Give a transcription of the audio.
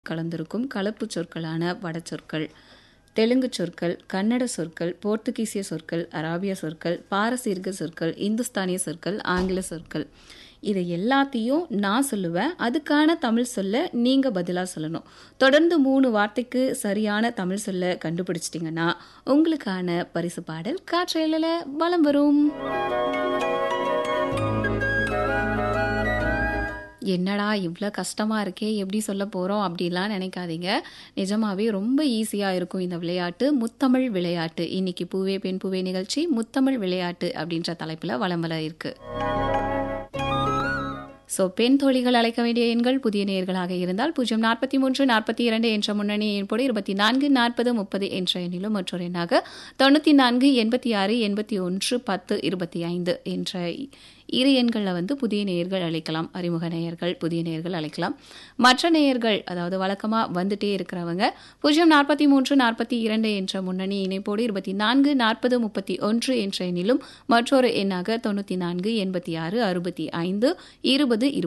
கலந்திருக்கும் கலப்பு சொற்களான வடச்சொற்கள் தெலுங்கு சொற்கள் கன்னட சொற்கள் போர்த்துகீசிய சொற்கள் அராபிய சொற்கள் பாரசீக சொற்கள் இந்துஸ்தானிய சொற்கள் ஆங்கில சொற்கள் இதை எல்லாத்தையும் நான் சொல்லுவேன் அதுக்கான தமிழ் சொல்ல நீங்கள் பதிலாக சொல்லணும் தொடர்ந்து மூணு வார்த்தைக்கு சரியான தமிழ் சொல்ல கண்டுபிடிச்சிட்டிங்கன்னா உங்களுக்கான பரிசு பாடல் காற்றையில வலம் வரும் என்னடா இவ்வளோ கஷ்டமாக இருக்கே எப்படி சொல்ல போகிறோம் அப்படிலாம் நினைக்காதீங்க நிஜமாவே ரொம்ப ஈஸியாக இருக்கும் இந்த விளையாட்டு முத்தமிழ் விளையாட்டு இன்னைக்கு பூவே பெண் பூவே நிகழ்ச்சி முத்தமிழ் விளையாட்டு அப்படின்ற தலைப்பில் வலம் வர இருக்கு ஸோ பெண் தோழிகள் அழைக்க வேண்டிய எண்கள் புதிய நேர்களாக இருந்தால் பூஜ்ஜியம் நாற்பத்தி மூன்று நாற்பத்தி இரண்டு என்ற முன்னணி எண்போடு இருபத்தி நான்கு நாற்பது முப்பது என்ற எண்ணிலும் மற்றொரு எண்ணாக தொண்ணூற்றி நான்கு எண்பத்தி ஆறு எண்பத்தி ஒன்று பத்து இருபத்தி ஐந்து என்ற இரு எண்களில் வந்து புதிய நேயர்கள் அழைக்கலாம் அறிமுக நேயர்கள் புதிய நேயர்கள் அழைக்கலாம் மற்ற நேயர்கள் அதாவது வழக்கமாக வந்துட்டே இருக்கிறவங்க பூஜ்ஜியம் நாற்பத்தி மூன்று நாற்பத்தி இரண்டு என்ற முன்னணி இணைப்போடு இருபத்தி நான்கு நாற்பது முப்பத்தி ஒன்று என்ற எண்ணிலும் மற்றொரு எண்ணாக தொண்ணூற்றி நான்கு எண்பத்தி ஆறு அறுபத்தி ஐந்து இருபது